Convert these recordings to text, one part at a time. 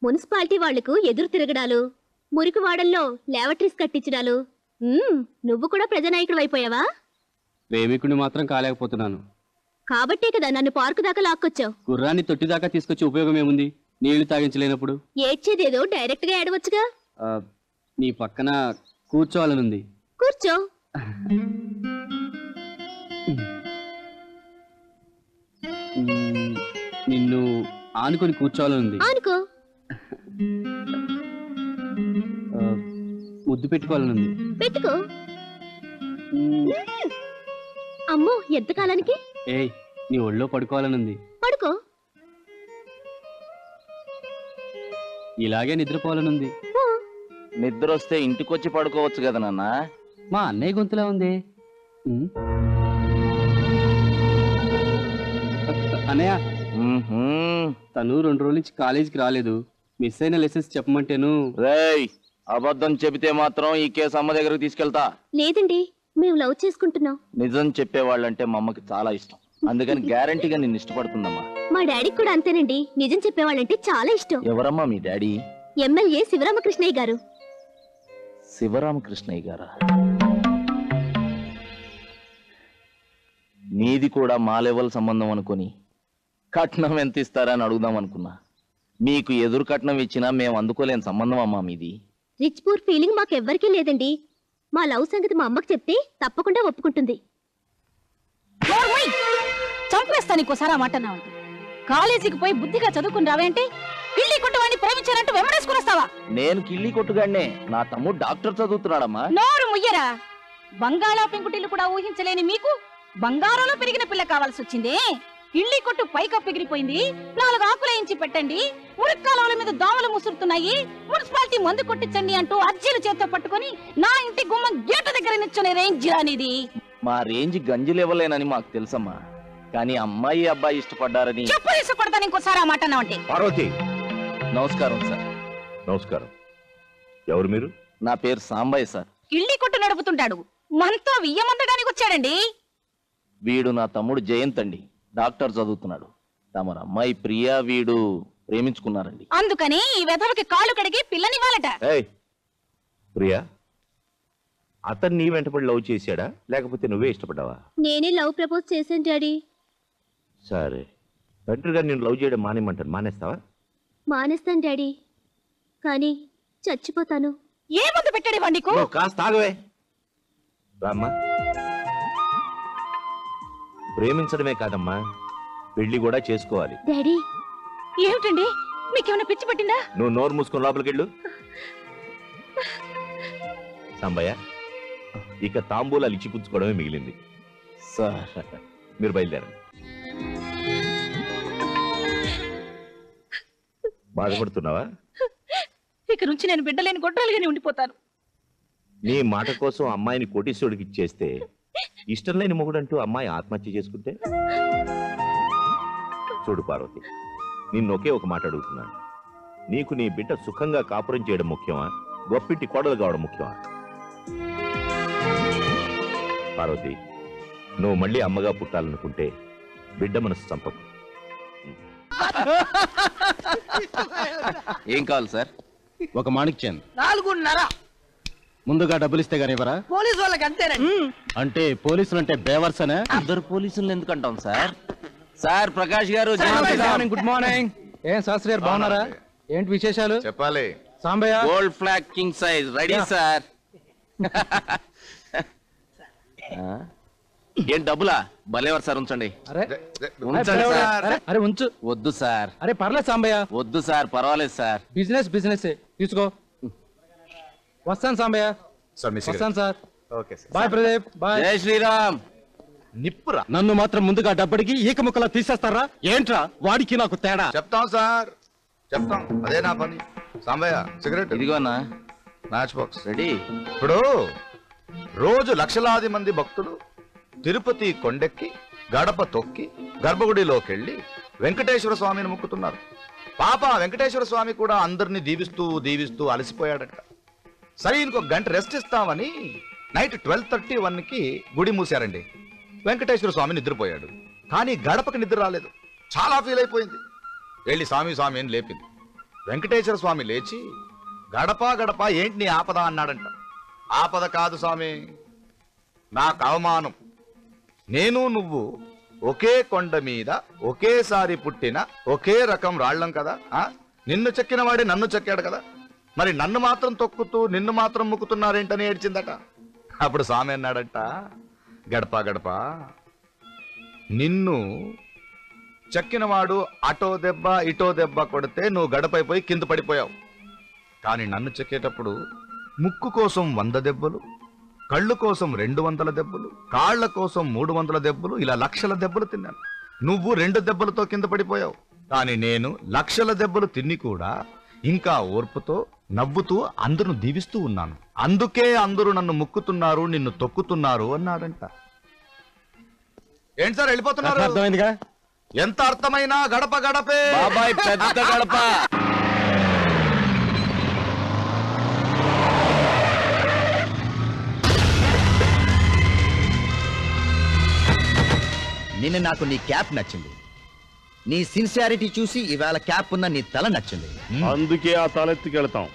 Municipality వాళ్లకు ఎదురు తిరగడాలు మురికివాడల్లో లేవట్రీస్ కట్టించడాలు మ్మ్, నువ్వు కూడా ప్రజానాయకుడు అయిపోయావా ప్రేమికుడిని మాత్రం కాలేకపోతున్నాను కాబట్టే కదా నన్ను పార్కు దాకా లాక్కొచ్చావు గుర్రాన్ని తొట్టి దాకా తీసుకొచ్చి ఉపయోగం ఏముంది నీళ్లు తాగించలేనప్పుడు ఏడ్చేదేదో డైరెక్ట్ గా ఏడవచ్చుగా ఆ, నీ పక్కన కూర్చోవాలనుంది కూర్చో మ్మ్, నిన్ను ఆనుకొని కూర్చోవాలనుంది అనుకో ఆ, ముద్దు పెట్టుకోవాలనుంది పెట్టుకో మ్మ్, అమ్మో ఎంతకాలానికి ఏయ్ నీ ఒళ్ళో పడుకోవాలనుంది పడుకో ఇలాగే నిద్రపోవాలనుంది పో. నిద్ర వస్తే ఇంటికొచ్చి పడుకోవచ్చు కదా నాన్న మా అన్నయ్య గొంతులా ఉంది మ్మ్. అన్నయ్య మ్మ్హ్మ్. తను రెండు రోజుల నుంచి కాలేజీకి రాలేదు మిస్ అయిన లెసన్స్ చెప్పమంటేను రేయ్ అబద్ధం చెబితే మాత్రం ఈ కేసు అమ్మ దగ్గరకు తీసుకెళ్తా లేదండి మేము లవ్ చేసుకుంటున్నాం నిజం చెప్పేవాళ్ళంటే మా అమ్మకి చాలా ఇష్టం అందుకని గ్యారంటీగా నిన్ను ఇష్టపడుతుందమ్మా మా డాడీకి కూడా అంతేనండి నిజం చెప్పేవాళ్ళంటే చాలా ఇష్టం ఎవరమ్మా మీ డాడీ ఎమ్మెల్యే శివరామకృష్ణయ్య గారు శివరామకృష్ణయ్య గారా నీది కూడా మా లెవెల్ సంబంధం అనుకొని కట్నం ఎంత ఇస్తారని అడుగుదాం అనుకున్నా మీకు ఎదురు కట్నం ఇచ్చినా మేము అందుకోలేని సంబంధం అమ్మా మీది రిచ్ పూర్ ఫీలింగ్ మాకెవ్వరికీ లేదండి మా లవ్ సంగతి మా అమ్మకి చెప్తే తప్పకుండా ఒప్పుకుంటుంది నోర్మోయ్! చంపేస్తాను ఇంకోసారి ఆ మాట అన్నావంటే కాలేజీకి పోయి బుద్ధిగా చదువుకుని రావేంటి పిల్లి కొట్టువాడిని ప్రేమించానంటూ వెంబడేసుకుని వస్తావా నేను కిళ్ళి కొట్టుగానే నా తమ్ముడు డాక్టర్ చదువుతున్నాడమ్మా నోరు ముయ్యరా బంగాళా పెంకుటిల్లు కూడా ఊహించలేని మీకు బంగారంలో పెరిగిన పిల్ల కావాల్సి వచ్చిందే ఇళ్ళి కొట్టు పైకప్పు ఎగిరిపోయింది నాలుగు ఆకులేయించి పెట్టండి మురిక్కాలవల మీద దోమలు ముసురుతున్నాయి మున్సిపాలిటీ మందు కొట్టించండి అంటూ అర్జీలు చేత్తో పట్టుకొని నా ఇంటి గుమ్మం గేటు దగ్గర నిల్చునే రేంజ్ అనేది మా రేంజ్ గంజి లేవలేనని మాకు తెలుసమ్మా కానీ అమ్మాయి అబ్బాయి ఇష్టపడ్డారని చెప్పు తీసి కొడతాను ఇంకోసారి ఆ మాట అన్నావంటే పార్వతి నమస్కారం సార్ నమస్కారం ఎవరు మీరు నా పేరు సాంబయ్య సార్ ఇళ్ళి కొట్టు నడుపుతుంటాడు మనతో వియ్యమందడానికి వచ్చాడండి వీడు నా తమ్ముడు జయంత్ అండి డాక్టర్ చదువుతున్నాడు తమరు అమ్మాయి ప్రియా వీడు ప్రేమించుకున్నారండి అందుకని ఈ వెధవకి కాళ్ళు కడిగి పిల్లనివ్వాలట ఏయ్ ప్రియా అతను నీ వెంటపడి లవ్ చేశాడా లేకపోతే నువ్వే ఇష్టపడ్డావా నేనే లవ్ ప్రపోజ్ చేశాను డాడీ సరే తండ్రి గారు నేను లవ్ చేయడం మానేమంటాను మానేస్తావా మానేస్తాను డాడీ కానీ చచ్చిపోతాను ఏ మందు పెట్టాడు నీకు నువ్వు కాస్త ఆగవే రామ్మా ప్రేమించడమే కాదమ్మా పెళ్లి కూడా చేసుకోవాలి డాడీ ఏమిటండి మీకేమైనా పిచ్చి పట్టిందా నువ్వు నోరు మూసుకొని లోపలికి వెళ్ళు సాంబయ్య ఇక తాంబూలాలు ఇచ్చి పుచ్చుకోవడమే మిగిలింది సార్ మీరు బయలుదేరండి బాధపడుతున్నావా ఇక నుంచి నేను బిడ్డలేని గొడ్రాలుగానే ఉండిపోతాను నీ మాట కోసం అమ్మాయిని కోటీశ్వరుడికి ఇచ్చేస్తే ఇష్టం లేని మొగుడంటూ అమ్మాయి ఆత్మహత్య చేసుకుంటే చూడు పార్వతి నిన్ను ఒకే ఒక మాట అడుగుతున్నాను నీకు నీ బిడ్డ సుఖంగా కాపురం చేయడం ముఖ్యమా గొప్పింటి కోడలు కావడం ముఖ్యమా పార్వతి నువ్వు మళ్ళీ అమ్మగా పుట్టాలనుకుంటే బిడ్డ మనసు చంపకు ఏం కావాలి సార్ ఒక మాణిక్యాన్ నాలుగున్నర ముందుగా డబ్బులు ఇస్తే గానీ ఇవ్వరా పోలీసు వాళ్ళకి అంతేనండి అంటే పోలీసులు అంటే బేవర్స్ అనే ఇద్దరు పోలీసులు ఎందుకంటాం సార్ సార్ ప్రకాష్ గారు గుడ్ మార్నింగ్ ఏం శాస్త్రి గారు బాగున్నారా ఏంటి విశేషాలు చెప్పాలి Sambayya gold flag king size ready sir ఏం డబ్బులా భలేవారు సార్ ఉంచండి అరే ఉంచండి సార్ అరే ఉంచు వద్దు సార్ అరే పర్లేదు సాంబయ్య వద్దు సార్ పర్వాలేదు సార్ బిజినెస్ బిజినెస్ తీసుకో వస్తాను సాంబయ్య సార్ మీ వస్తాను sir okay sir bye Pradeep bye జై శ్రీరామ్ నిప్పురా నన్ను మాత్రం ముందుగా డబ్బడికి ఈక ముక్కలా తీసేస్తారా ఏంట్రా వాడికి నాకు తేడా చెప్తాం సార్ చెప్తాం అదే నా పని సాంబయ్య సిగరెట్ ఇదిగోనా మ్యాచ్ బాక్స్ రెడీ ఇప్పుడు రోజు లక్షలాది మంది భక్తులు తిరుపతి కొండెక్కి గడప తొక్కి గర్భగుడిలోకి వెళ్ళి వెంకటేశ్వర స్వామిని మొక్కుతున్నారు పాప వెంకటేశ్వర స్వామి కూడా అందరినీ దీవిస్తూ దీవిస్తూ అలసిపోయాడట సరే ఇంకొక గంట రెస్ట్ ఇస్తామని నైట్ ట్వెల్వ్ థర్టీ వన్కి గుడి మూసారండి వెంకటేశ్వర స్వామి నిద్రపోయాడు కానీ గడపకి నిద్ర రాలేదు చాలా ఫీల్ అయిపోయింది వెళ్ళి స్వామి స్వామి అని లేపింది వెంకటేశ్వర స్వామి లేచి గడప గడప ఏంటి నీ ఆపద అన్నాడంట ఆపద కాదు స్వామి నాకు అవమానం నేను నువ్వు ఒకే కొండ మీద ఒకేసారి పుట్టిన ఒకే రకం రాళ్ళం కదా ఆ నిన్ను చెక్కిన వాడే నన్ను చెక్కాడు కదా మరి నన్ను మాత్రం తొక్కుతూ నిన్ను మాత్రం ముక్కుతున్నారేంటని ఏడ్చిందట అప్పుడు స్వామి అన్నాడట గడప గడప నిన్ను చెక్కినవాడు అటో దెబ్బ ఇటో దెబ్బ కొడితే నువ్వు గడపైపోయి కింద పడిపోయావు కానీ నన్ను చెక్కేటప్పుడు ముక్కు కోసం వంద దెబ్బలు కళ్ళు కోసం రెండు వందల దెబ్బలు కాళ్ల కోసం మూడు వందల దెబ్బలు ఇలా లక్షల దెబ్బలు తిన్నాను నువ్వు రెండు దెబ్బలతో కింద పడిపోయావు కానీ నేను లక్షల దెబ్బలు తిని కూడా ఇంకా ఓర్పుతో నవ్వుతూ అందరూ దీవిస్తూ ఉన్నాను అందుకే అందరూ నన్ను ముక్కుతున్నారు నిన్ను తొక్కుతున్నారు అన్నాడంట ఏంటి సార్ వెళ్ళిపోతున్నారు అర్థమైందిగా ఎంత అర్థమైనా గడప గడపే బాబాయ్ పెద్ద గడప నిన్న నాకు నీ క్యాప్ నచ్చింది నీ సిన్సియారిటీ చూసి ఇవాళ క్యాప్ ఉన్న నీ తల నచ్చింది అందుకే ఆ తలెత్తుకెళ్తాం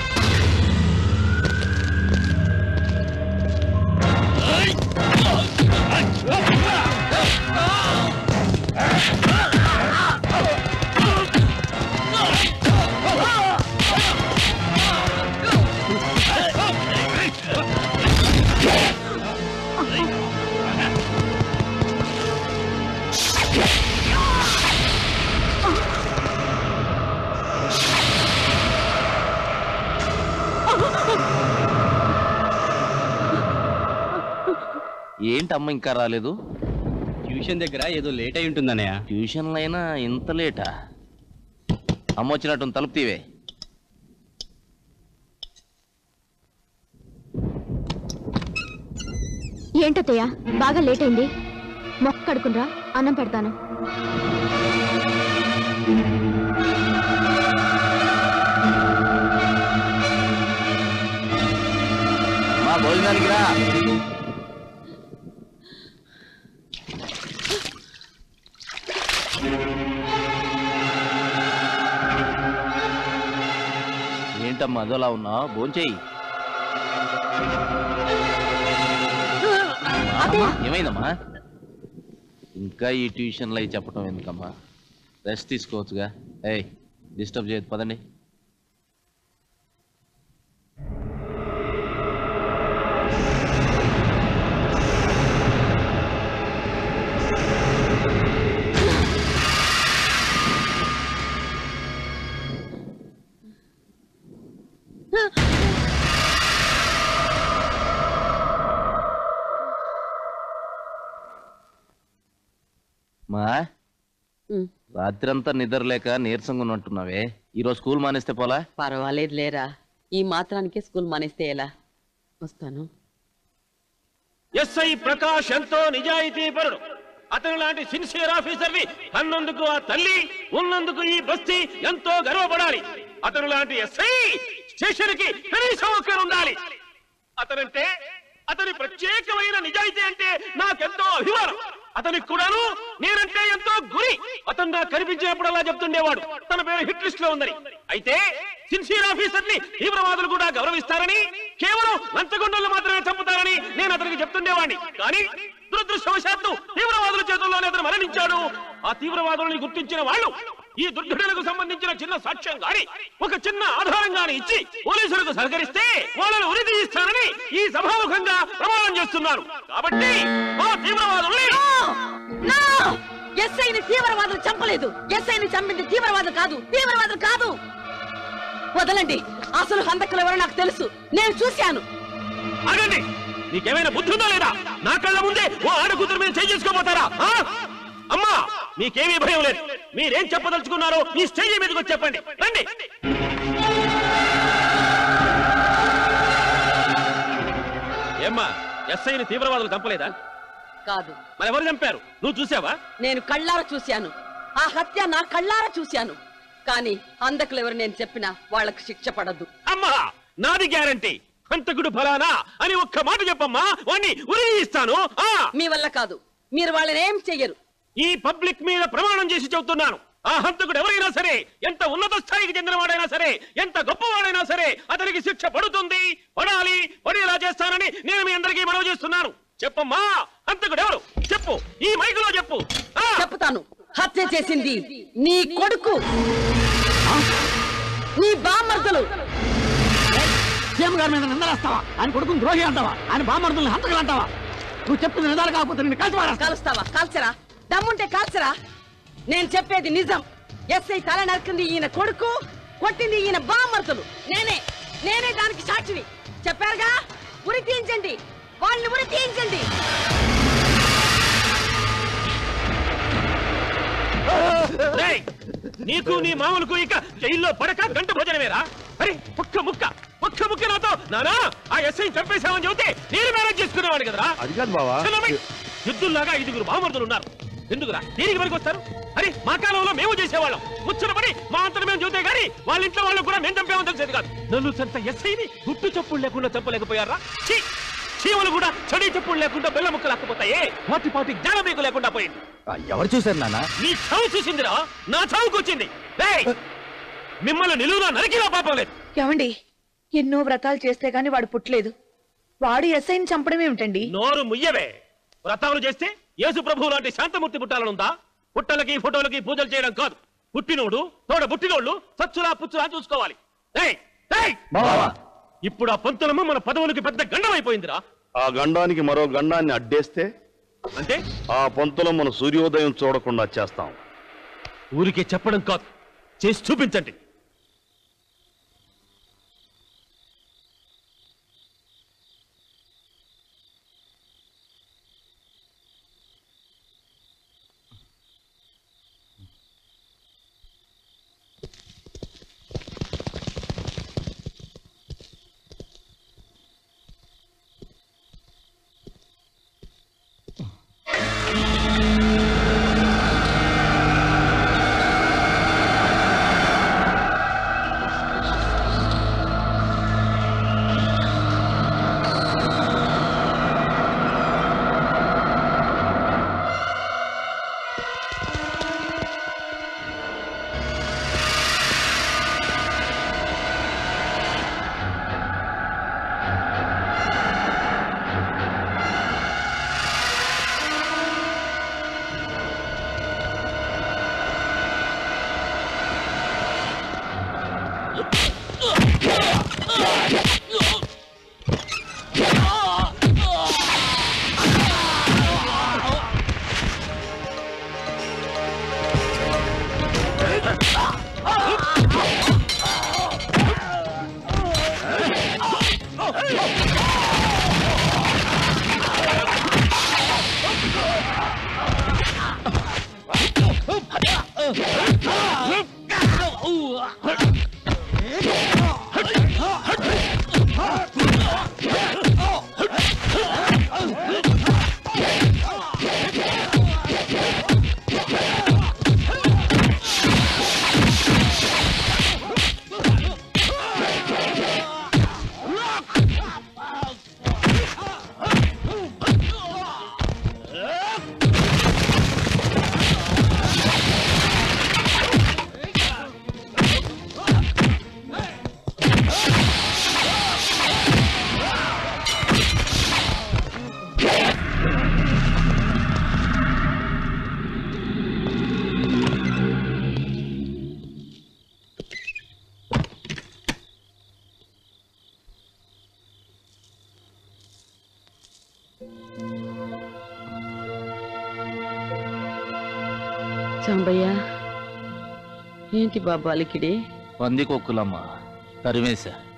ఏంటమ్మ ఇంకా రాలేదు ట్యూషన్ దగ్గర ఏదో లేట్ అయి ఉంటుందన్నయ్య ట్యూషన్లో అయినా ఇంత లేటా అమ్మ వచ్చినట్టు తలుపు తీవే ఏంటత్తయ్య బాగా లేట్ అయింది మొక్క కడుకునరా అన్నం పెడతాను మా భోజనానికి రా ఏంటమ్మా అదోలా ఉన్నా భోంచేయి ఏమైందమ్మా ఇంకా ఈ ట్యూషన్లో అవి చెప్పడం ఎందుకమ్మా రెస్ట్ తీసుకోవచ్చుగా ఏయ్ డిస్టర్బ్ చేయదు పదండి మా రాత్రంతా నిద్రలేక నీరసంగా ఉన్నట్టున్నావే ఈరోజు స్కూల్ మానేస్తే పోలా పర్వాలేదు లేరా ఈ మాత్రానికే స్కూల్ మానేస్తే ఎలా వస్తాను ఎస్ఐ ప్రకాష్ ఎంతో నిజాయితీ పరుడు అతను లాంటి సిన్సియర్ ఆఫీసర్ ని అన్నందుకు ఆ తల్లి ఉన్నందుకు ఈ బస్తీ ఎంతో గర్వపడాలి అతను లాంటి ఎస్ఐ స్టేషన్ కి కనీసం ఒక్కరు ఉండాలి అతనంటే అతని ప్రత్యేకమైన నిజాయితీ అంటే నాకెంతో అభిమానం అతనికి కూడాను నేనంటే ఎంతో గురి అతను నాకు కనిపించినప్పుడల్లా చెప్తుండేవాడు తన పేరు హిట్ లిస్ట్ లో ఉందని అయితే సిన్సియర్ ఆఫీసర్ ని తీవ్రవాదులు కూడా గౌరవిస్తారని కేవలం లంచగొండలు మాత్రమే చంపుతారని నేను అతనికి చెప్తుండేవాడిని కానీ దురదృష్టవశాత్తు తీవ్రవాదుల చేతుల్లోనే అతను మరణించాడు ఆ తీవ్రవాదులని గుర్తించిన వాళ్ళు ఈ దుర్ఘటనకు సంబంధించిన చిన్న సాక్ష్యం గాని ఒక చిన్న ఆధారం గాని ఇచ్చి పోలీసులకు సహకరిస్తే వాళ్ళను ఉరి తీయిస్తానని ఈ సభాముఖంగా ప్రమాణం చేస్తున్నారు కాబట్టి ఆ తీవ్రవాదుల్ని ఎస్ఐని తీవ్రవాదులు చంపలేదు ఎస్ఐని చంపింది తీవ్రవాదులు కాదు తీవ్రవాదులు కాదు వదలండి అసలు హంతకులు ఎవరో నాకు తెలుసు నేను చూశాను ఆగండి నీకేమైనా బుద్ధి ఉందా లేదా నా కళ్ళ ముందే ఓ ఆడకూతురు మీద చేయి చేసుకోపోతారా ఆ? అమ్మా మీకేమీ భయం లేదు మీరేం చెప్పదలుచుకున్నారో ఈ స్టేజ్ మీదకి వచ్చి చెప్పండి రండి ఏమ్మా ఎస్ఐని తీవ్రవాదులు చంపలేదా కాదు మరి ఎవరు చంపారు నువ్వు చూసావా నేను కళ్ళారా చూశాను ఆ హత్య నా కళ్ళారా చూశాను కానీ హంతకులు ఎవరు నేను చెప్పినా వాళ్ళకు శిక్ష పడద్దు అమ్మా నాది గ్యారంటీ హంతకుడు ఫలానా అని ఒక్క మాట చెప్పమ్మా వాణ్ణి ఉరి ఇస్తాను ఆ మీ వల్ల కాదు మీరు వాళ్ళని ఏం చెయ్యరు ఈ పబ్లిక్ మీద ప్రమాణం చేసి చెబుతున్నాను ఆ హంతకుడు ఎవరైనా సరే ఎంత ఉన్నత స్థాయికి చెందినవాడైనా సరే ఎంత గొప్పవాడైనా సరే అతనికి శిక్ష పడుతుంది పడాలి పడేలా చేస్తానని నేను మీ అందరికీ మనవి చేస్తున్నాను చెప్పమ్మా హంతకుడు ఎవరు చెప్పు ఈ మైకులో చెప్పు ఆ! చెప్తాను హత్య చేసింది నీ కొడుకు నీ బామ్మర్దలు సీఎం గారి మీద నిందలేస్తావా ఆయన కొడుకుని ద్రోహి అంటావా ఆయన బామర్దుల్ని హంతకులు అంటావా నువ్వు చెప్పింది నిజాలు కాకపోతే నేను కలిసి పారేస్తా. కాలుస్తావా కాల్చరా దమ్ముంటే కాల్చరా నేను చెప్పేది నిజం ఎస్ఐ తల నరికింది ఈయన కొడుకు కొట్టింది ఈయన బామ్మర్తులు నేనే నేనే దానికి సాక్షిని చెప్పారుగా ఉరి తీయించండి వాళ్ళని ఉరి తీయించండి రేయ్! నీకు నీ మామూలుకు ఇక జైల్లో పడక గంట భోజనమేరా అరే ఒక్క ముక్క ఒక్క ముక్క నాతో నానా ఆ ఎస్ఐ చంపేశామని చెబితే నేను మేనేజ్ చేసుకునేవాడు కదరా అది కాదు బావా చిన్నమ్మాయి, యుద్ధుల్లాగా ఐదుగురు బామర్దులు ఉన్నారు ఎందుకురా దేనికి పనికి వస్తారు అరే మా కాలంలో మేము చేసేవాళ్ళం ముచ్చట పడి మా అంతట మేము చూస్తే గానీ వాళ్ళ ఇంట్లో వాళ్ళు కూడా మేము చంపేమని తెలిసేది కాదు నన్ను చంత ఎస్ఐని గుట్టు చప్పులు లేకుండా చంపలేకపోయారా ఛీ! చీమలు కూడా చడి చెప్పులు లేకుండా బెల్ల ముక్కలు అక్కపోతాయే వాటి పాటి జ్ఞానం మీకు లేకుండా పోయింది ఆ, ఎవరు చూశారు నాన్న నీ చావు చూసిందిరా నా చావుకు వచ్చింది రేయ్! మిమ్మల్ని నిలువునా నరికినా పాపం లేదు ఏమండి ఎన్నో వ్రతాలు చేస్తే గాని వాడు పుట్టలేదు వాడు ఎస్ఐని చంపడం ఏమిటండి నోరు ముయ్యవే వ్రతాలు చేస్తే యేసు ప్రభువు లాంటి శాంతమూర్తి పుట్టాలనుందా పుట్టలకి ఫోటోలకి పూజలు చేయడం కాదు పుట్టినోడు తోడ పుట్టినోళ్ళు సచ్చులా పుచ్చులా చూసుకోవాలి రేయ్! రేయ్! ఇప్పుడు ఆ పంతులమ్మ మన పదవులకి పెద్ద గండం అయిపోయిందిరా ఆ గండానికి మరో గండాన్ని అడ్డేస్తే అంటే ఆ పొంతులో మన సూర్యోదయం చూడకుండా చేస్తాం ఊరికే చెప్పడం కాదు చేసి చూపించండి చంబయ్య ఏంటి బాబు అలికిడి పందికొక్కులమ్మ తరిమేశా